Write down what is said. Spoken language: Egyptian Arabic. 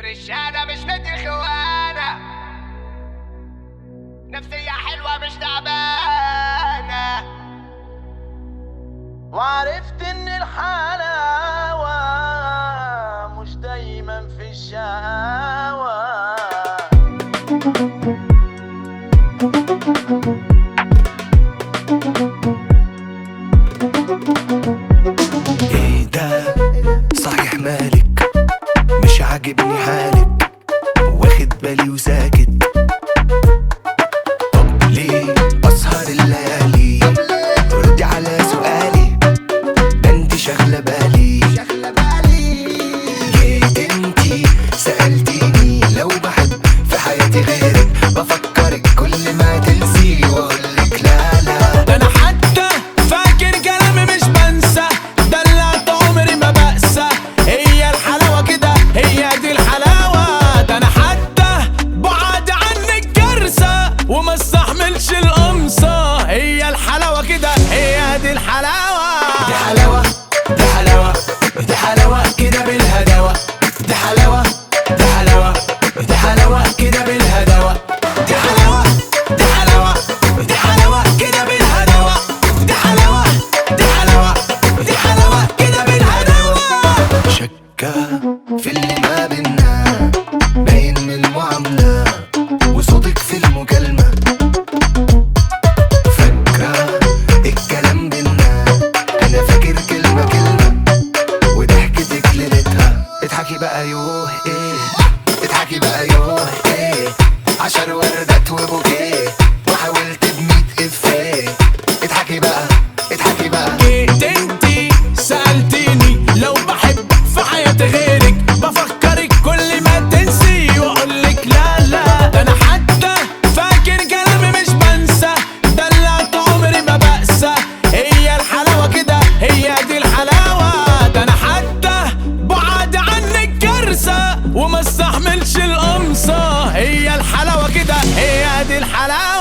فرشانة مش بدي خوانة نفسية حلوة مش تعبانة وعرفت ان الحلاوة مش دايما في الشقاوة ايه ده صحيح مالك مش عاجبني حالك واخد بالي وساكت طب ليه اسهر الليالي ردي على سؤالي ده انت شاغله بالي جيت انتي سألتيني لو بحب في حياتي غيرك بفكرك كل ما تنسي واقولك لا لا ده انا حتى فاكر كلامي مش بنسى دلعت عمري ما بقسى هي الحلاوه كده هي دي الحلاوه ده انا حتى بعد عنك كارثه وما استحملش القمصه هي الحلاوه كده هي دي الحلاوه دي حلاوة دي حلاوة دي حلاوة كده بالهداوة دي حلاوة دي حلاوة دي حلاوة كده بالهداوة دي حلاوة دي حلاوة دي حلاوة كده بالهداوة دي حلاوة دي حلاوة دي حلاوة كده بالهداوة شكة في اللي ما بينا باين من المعاملة وصوتك في المكالمة فاكرة الكلام بينا أنا فاكر كلمة كلمة وضحكتك ليلتها اضحكي بقى يوه ايه اضحكي بقى يوه ايه عشان وردات وبوكيه وحاولت بميت افيه اضحكي بقى اضحكي بقى جيت انتي سألتيني لو بحب في حياتي غيرك بفكرك كل ما تنسي واقولك لا لا ده انا حتى فاكر كلامي مش بنسى دلعت عمري ما بقسى هي الحلاوة كده هي دي الحلاوة ده انا حتى بعد عنك كارثة وما استحملش القمصة هي الحلاوة كده هي دي الحلاوة